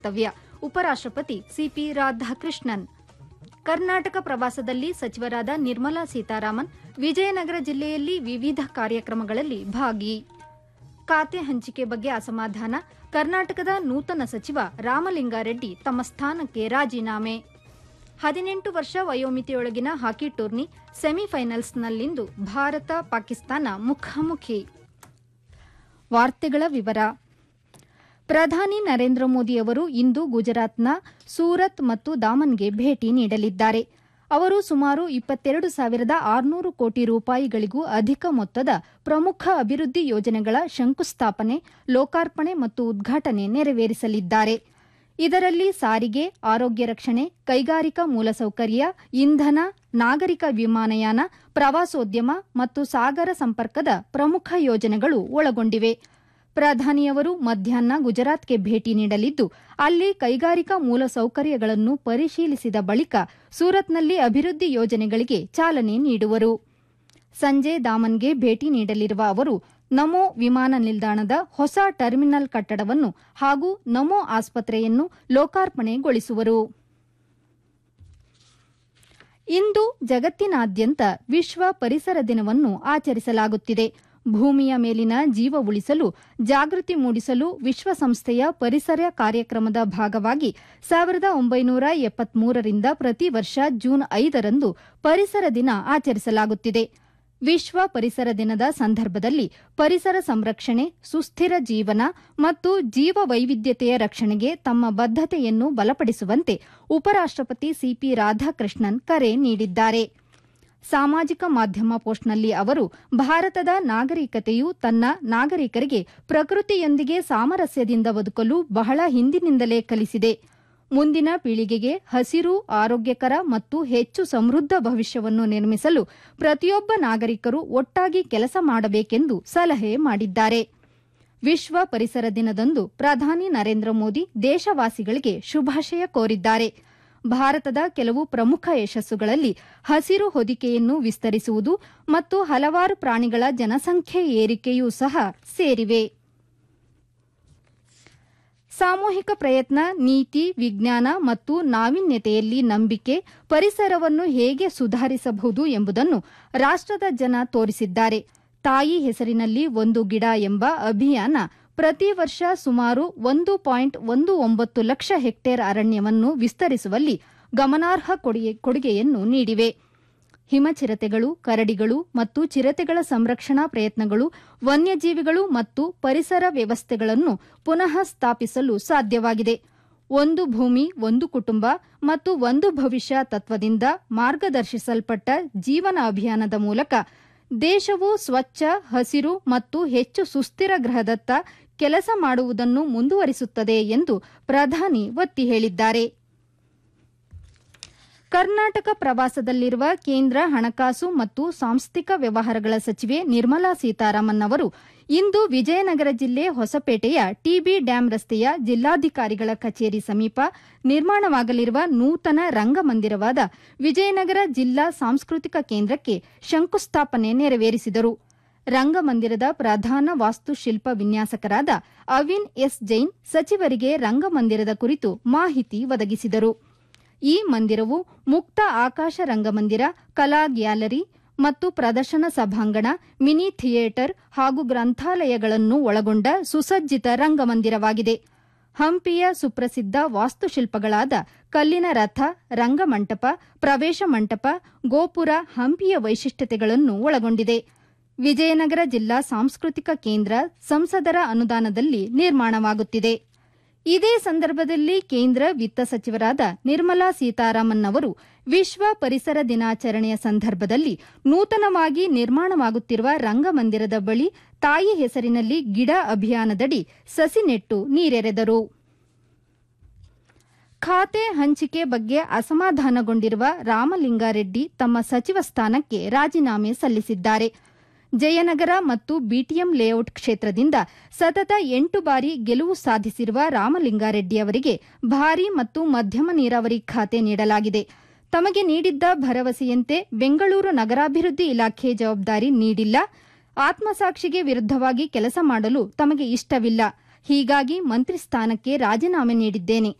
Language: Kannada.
ಕರ್ತವ್ಯ ಉಪರಾಷ್ಟಪತಿ ಸಿಪಿ ರಾಧಾಕೃಷ್ಣನ್ ಕರ್ನಾಟಕ ಪ್ರವಾಸದಲ್ಲಿ ಸಚಿವರಾದ ನಿರ್ಮಲಾ ಸೀತಾರಾಮನ್ ವಿಜಯನಗರ ಜಿಲ್ಲೆಯಲ್ಲಿ ವಿವಿಧ ಕಾರ್ಯಕ್ರಮಗಳಲ್ಲಿ ಭಾಗಿ ಖಾತೆ ಹಂಚಿಕೆ ಬಗ್ಗೆ ಅಸಮಾಧಾನ ಕರ್ನಾಟಕದ ನೂತನ ಸಚಿವ ರಾಮಲಿಂಗಾರೆಡ್ಡಿ ತಮ್ಮ ಸ್ಥಾನಕ್ಕೆ ರಾಜೀನಾಮೆ ಹದಿನೆಂಟು ವರ್ಷ ವಯೋಮಿತಿಯೊಳಗಿನ ಹಾಕಿ ಟೂರ್ನಿ ಸೆಮಿಫೈನಲ್ಸ್ನಲ್ಲಿಂದು ಭಾರತ ಪಾಕಿಸ್ತಾನ ಮುಖಾಮುಖಿ ವಾರ್ತೆಗಳ ವಿವರ ಪ್ರಧಾನಿ ನರೇಂದ್ರ ಮೋದಿ ಅವರು ಇಂದು ಗುಜರಾತ್ನ ಸೂರತ್ ಮತ್ತು ದಾಮನ್ಗೆ ಭೇಟಿ ನೀಡಲಿದ್ದಾರೆ ಅವರು ಸುಮಾರು ಇಪ್ಪತ್ತೆರಡು ಸಾವಿರದ ಆರುನೂರು ಕೋಟಿ ರೂಪಾಯಿಗಳಿಗೂ ಅಧಿಕ ಮೊತ್ತದ ಪ್ರಮುಖ ಅಭಿವೃದ್ಧಿ ಯೋಜನೆಗಳ ಶಂಕುಸ್ಥಾಪನೆ ಲೋಕಾರ್ಪಣೆ ಮತ್ತು ಉದ್ಘಾಟನೆ ನೆರವೇರಿಸಲಿದ್ದಾರೆ ಇದರಲ್ಲಿ ಸಾರಿಗೆ ಆರೋಗ್ಯ ರಕ್ಷಣೆ ಕೈಗಾರಿಕಾ ಮೂಲಸೌಕರ್ಯ ಇಂಧನ ನಾಗರಿಕ ವಿಮಾನಯಾನ ಪ್ರವಾಸೋದ್ಯಮ ಮತ್ತು ಸಾಗರ ಸಂಪರ್ಕದ ಪ್ರಮುಖ ಯೋಜನೆಗಳು ಒಳಗೊಂಡಿವೆ ಪ್ರಧಾನಿಯವರು ಮಧ್ಯಾಹ್ನ ಗುಜರಾತ್ಗೆ ಭೇಟಿ ನೀಡಲಿದ್ದು ಅಲ್ಲಿ ಕೈಗಾರಿಕಾ ಮೂಲಸೌಕರ್ಯಗಳನ್ನು ಪರಿಶೀಲಿಸಿದ ಬಳಿಕ ಸೂರತ್ನಲ್ಲಿ ಅಭಿವೃದ್ಧಿ ಯೋಜನೆಗಳಿಗೆ ಚಾಲನೆ ನೀಡುವರು ಸಂಜೆ ದಾಮನ್ಗೆ ಭೇಟಿ ನೀಡಲಿರುವ ಅವರು ನಮೋ ವಿಮಾನ ನಿಲ್ದಾಣದ ಹೊಸ ಟರ್ಮಿನಲ್ ಕಟ್ಟಡವನ್ನು ಹಾಗೂ ನಮೋ ಆಸ್ಪತ್ರೆಯನ್ನು ಲೋಕಾರ್ಪಣೆಗೊಳಿಸುವರು ಇಂದು ಜಗತ್ತಿನಾದ್ಯಂತ ವಿಶ್ವ ಪರಿಸರ ದಿನವನ್ನು ಆಚರಿಸಲಾಗುತ್ತಿದೆ ಭೂಮಿಯ ಮೇಲಿನ ಜೀವ ಉಳಿಸಲು ಜಾಗೃತಿ ಮೂಡಿಸಲು ವಿಶ್ವಸಂಸ್ಥೆಯ ಪರಿಸರ ಕಾರ್ಯಕ್ರಮದ ಭಾಗವಾಗಿ ಸಾವಿರದ ಒಂಬೈನೂರ ಎಪ್ಪತ್ಮೂರರಿಂದ ಪ್ರತಿ ವರ್ಷ ಜೂನ್ ಐದರಂದು ಪರಿಸರ ದಿನ ಆಚರಿಸಲಾಗುತ್ತಿದೆ ವಿಶ್ವ ಪರಿಸರ ದಿನದ ಸಂದರ್ಭದಲ್ಲಿ ಪರಿಸರ ಸಂರಕ್ಷಣೆ ಸುಸ್ಥಿರ ಜೀವನ ಮತ್ತು ಜೀವ ವೈವಿಧ್ಯತೆಯ ರಕ್ಷಣೆಗೆ ತಮ್ಮ ಬದ್ದತೆಯನ್ನು ಬಲಪಡಿಸುವಂತೆ ಉಪರಾಷ್ಟಪತಿ ಸಿಪಿ ರಾಧಾಕೃಷ್ಣನ್ ಕರೆ ನೀಡಿದ್ದಾರೆ ಸಾಮಾಜಿಕ ಮಾಧ್ಯಮ ಪೋಸ್ಟ್ನಲ್ಲಿ ಅವರು ಭಾರತದ ನಾಗರಿಕತೆಯು ತನ್ನ ನಾಗರಿಕರಿಗೆ ಪ್ರಕೃತಿಯೊಂದಿಗೆ ಸಾಮರಸ್ಯದಿಂದ ಬದುಕಲು ಬಹಳ ಹಿಂದಿನಿಂದಲೇ ಕಲಿಸಿದೆ ಮುಂದಿನ ಪೀಳಿಗೆಗೆ ಹಸಿರು ಆರೋಗ್ಯಕರ ಮತ್ತು ಹೆಚ್ಚು ಸಮೃದ್ಧ ಭವಿಷ್ಯವನ್ನು ನಿರ್ಮಿಸಲು ಪ್ರತಿಯೊಬ್ಬ ನಾಗರಿಕರು ಒಟ್ಟಾಗಿ ಕೆಲಸ ಮಾಡಬೇಕೆಂದು ಸಲಹೆ ಮಾಡಿದ್ದಾರೆ ವಿಶ್ವ ಪರಿಸರ ದಿನದಂದು ಪ್ರಧಾನಿ ನರೇಂದ್ರ ಮೋದಿ ದೇಶವಾಸಿಗಳಿಗೆ ಶುಭಾಶಯ ಕೋರಿದ್ದಾರೆ ಭಾರತದ ಕೆಲವು ಪ್ರಮುಖ ಯಶಸ್ಸುಗಳಲ್ಲಿ ಹಸಿರು ಹೊದಿಕೆಯನ್ನು ವಿಸ್ತರಿಸುವುದು ಮತ್ತು ಹಲವಾರು ಪ್ರಾಣಿಗಳ ಜನಸಂಖ್ಯೆ ಏರಿಕೆಯೂ ಸಹ ಸೇರಿವೆ ಸಾಮೂಹಿಕ ಪ್ರಯತ್ನ ನೀತಿ ವಿಜ್ಞಾನ ಮತ್ತು ನಾವೀನ್ಯತೆಯಲ್ಲಿ ನಂಬಿಕೆ ಪರಿಸರವನ್ನು ಹೇಗೆ ಸುಧಾರಿಸಬಹುದು ಎಂಬುದನ್ನು ರಾಷ್ಟದ ಜನ ತೋರಿಸಿದ್ದಾರೆ ತಾಯಿ ಹೆಸರಿನಲ್ಲಿ ಒಂದು ಗಿಡ ಎಂಬ ಅಭಿಯಾನ ಪ್ರತಿ ವರ್ಷ ಸುಮಾರು ಒಂದು ಪಾಯಿಂಟ್ ಒಂದು ಒಂಬತ್ತು ಲಕ್ಷ ಹೆಕ್ಟೇರ್ ಅರಣ್ಯವನ್ನು ವಿಸ್ತರಿಸುವಲ್ಲಿ ಗಮನಾರ್ಹ ಕೊಡುಗೆಯನ್ನು ನೀಡಿವೆ ಹಿಮಚಿರತೆಗಳು ಕರಡಿಗಳು ಮತ್ತು ಚಿರತೆಗಳ ಸಂರಕ್ಷಣಾ ಪ್ರಯತ್ನಗಳು ವನ್ಯಜೀವಿಗಳು ಮತ್ತು ಪರಿಸರ ವ್ಯವಸ್ಥೆಗಳನ್ನು ಪುನಃ ಸ್ಥಾಪಿಸಲು ಸಾಧ್ಯವಾಗಿದೆ ಒಂದು ಭೂಮಿ ಒಂದು ಕುಟುಂಬ ಮತ್ತು ಒಂದು ಭವಿಷ್ಯ ತತ್ವದಿಂದ ಮಾರ್ಗದರ್ಶಿಸಲ್ಪಟ್ಟ ಜೀವನ ಅಭಿಯಾನದ ಮೂಲಕ ದೇಶವು ಸ್ವಚ್ಛ ಹಸಿರು ಮತ್ತು ಹೆಚ್ಚು ಸುಸ್ಥಿರ ಗ್ರಹದತ್ತ ಕೆಲಸ ಮಾಡುವುದನ್ನು ಮುಂದುವರಿಸುತ್ತದೆ ಎಂದು ಪ್ರಧಾನಿ ಒತ್ತಿ ಹೇಳಿದ್ದಾರೆ ಕರ್ನಾಟಕ ಪ್ರವಾಸದಲ್ಲಿರುವ ಕೇಂದ್ರ ಹಣಕಾಸು ಮತ್ತು ಸಾಂಸ್ಥಿಕ ವ್ಯವಹಾರಗಳ ಸಚಿವೆ ನಿರ್ಮಲಾ ಸೀತಾರಾಮನ್ ಅವರು ಇಂದು ವಿಜಯನಗರ ಜಿಲ್ಲೆ ಹೊಸಪೇಟೆಯ ಟಿಬಿ ಡ್ಯಾಂ ರಸ್ತೆಯ ಜಿಲ್ಲಾಧಿಕಾರಿಗಳ ಕಚೇರಿ ಸಮೀಪ ನಿರ್ಮಾಣವಾಗಲಿರುವ ನೂತನ ರಂಗಮಂದಿರವಾದ ವಿಜಯನಗರ ಜಿಲ್ಲಾ ಸಾಂಸ್ಕೃತಿಕ ಕೇಂದ್ರಕ್ಕೆ ಶಂಕುಸ್ಥಾಪನೆ ನೆರವೇರಿಸಿದರು ರಂಗಮಂದಿರದ ಪ್ರಧಾನ ವಾಸ್ತುಶಿಲ್ಪ ವಿನ್ಯಾಸಕರಾದ ಅವಿನ್ ಎಸ್ ಜೈನ್ ಸಚಿವರಿಗೆ ರಂಗಮಂದಿರದ ಕುರಿತು ಮಾಹಿತಿ ಒದಗಿಸಿದರು ಈ ಮಂದಿರವು ಮುಕ್ತ ಆಕಾಶ ರಂಗಮಂದಿರ ಕಲಾ ಗ್ಯಾಲರಿ ಮತ್ತು ಪ್ರದರ್ಶನ ಸಭಾಂಗಣ ಮಿನಿ ಥಿಯೇಟರ್ ಹಾಗೂ ಗ್ರಂಥಾಲಯಗಳನ್ನು ಒಳಗೊಂಡ ಸುಸಜ್ಜಿತ ರಂಗಮಂದಿರವಾಗಿದೆ ಹಂಪಿಯ ಸುಪ್ರಸಿದ್ಧ ವಾಸ್ತುಶಿಲ್ಪಗಳಾದ ಕಲ್ಲಿನ ರಥ ರಂಗಮಂಟಪ ಪ್ರವೇಶ ಮಂಟಪ ಗೋಪುರ ಹಂಪಿಯ ವೈಶಿಷ್ಟ್ಯತೆಗಳನ್ನು ಒಳಗೊಂಡಿದೆ ವಿಜಯನಗರ ಜಿಲ್ಲಾ ಸಾಂಸ್ಕೃತಿಕ ಕೇಂದ್ರ ಸಂಸದರ ಅನುದಾನದಲ್ಲಿ ನಿರ್ಮಾಣವಾಗುತ್ತಿದೆ ಇದೇ ಸಂದರ್ಭದಲ್ಲಿ ಕೇಂದ್ರ ವಿತ್ತ ಸಚಿವರಾದ ನಿರ್ಮಲಾ ಸೀತಾರಾಮನ್ ಅವರು ವಿಶ್ವ ಪರಿಸರ ದಿನಾಚರಣೆಯ ಸಂದರ್ಭದಲ್ಲಿ ನೂತನವಾಗಿ ನಿರ್ಮಾಣವಾಗುತ್ತಿರುವ ರಂಗಮಂದಿರದ ಬಳಿ ತಾಯಿ ಹೆಸರಿನಲ್ಲಿ ಗಿಡ ಅಭಿಯಾನದಡಿ ಸಸಿ ನೆಟ್ಟು ನೀರೆರೆದರು ಖಾತೆ ಹಂಚಿಕೆ ಬಗ್ಗೆ ಅಸಮಾಧಾನಗೊಂಡಿರುವ ರಾಮಲಿಂಗಾರೆಡ್ಡಿ ತಮ್ಮ ಸಚಿವ ಸ್ಥಾನಕ್ಕೆ ರಾಜೀನಾಮೆ ಸಲ್ಲಿಸಿದ್ದಾರೆ ಜಯನಗರ ಮತ್ತು ಬಿಟಿಎಂ ಲೇಔಟ್ ಕ್ಷೇತ್ರದಿಂದ ಸತತ ಎಂಟು ಬಾರಿ ಗೆಲುವು ಸಾಧಿಸಿರುವ ರಾಮಲಿಂಗಾರೆಡ್ಡಿ ಅವರಿಗೆ ಭಾರಿ ಮತ್ತು ಮಧ್ಯಮ ನೀರಾವರಿ ಖಾತೆ ನೀಡಲಾಗಿದೆ ತಮಗೆ ನೀಡಿದ್ದ ಭರವಸೆಯಂತೆ ಬೆಂಗಳೂರು ನಗರಾಭಿವೃದ್ಧಿ ಇಲಾಖೆ ಜವಾಬ್ದಾರಿ ನೀಡಿಲ್ಲ ಆತ್ಮಸಾಕ್ಷಿಗೆ ವಿರುದ್ದವಾಗಿ ಕೆಲಸ ಮಾಡಲು ತಮಗೆ ಇಷ್ಟವಿಲ್ಲ ಹೀಗಾಗಿ ಮಂತ್ರಿ ಸ್ಥಾನಕ್ಕೆ ರಾಜೀನಾಮೆ ನೀಡಿದ್ದೇನೆ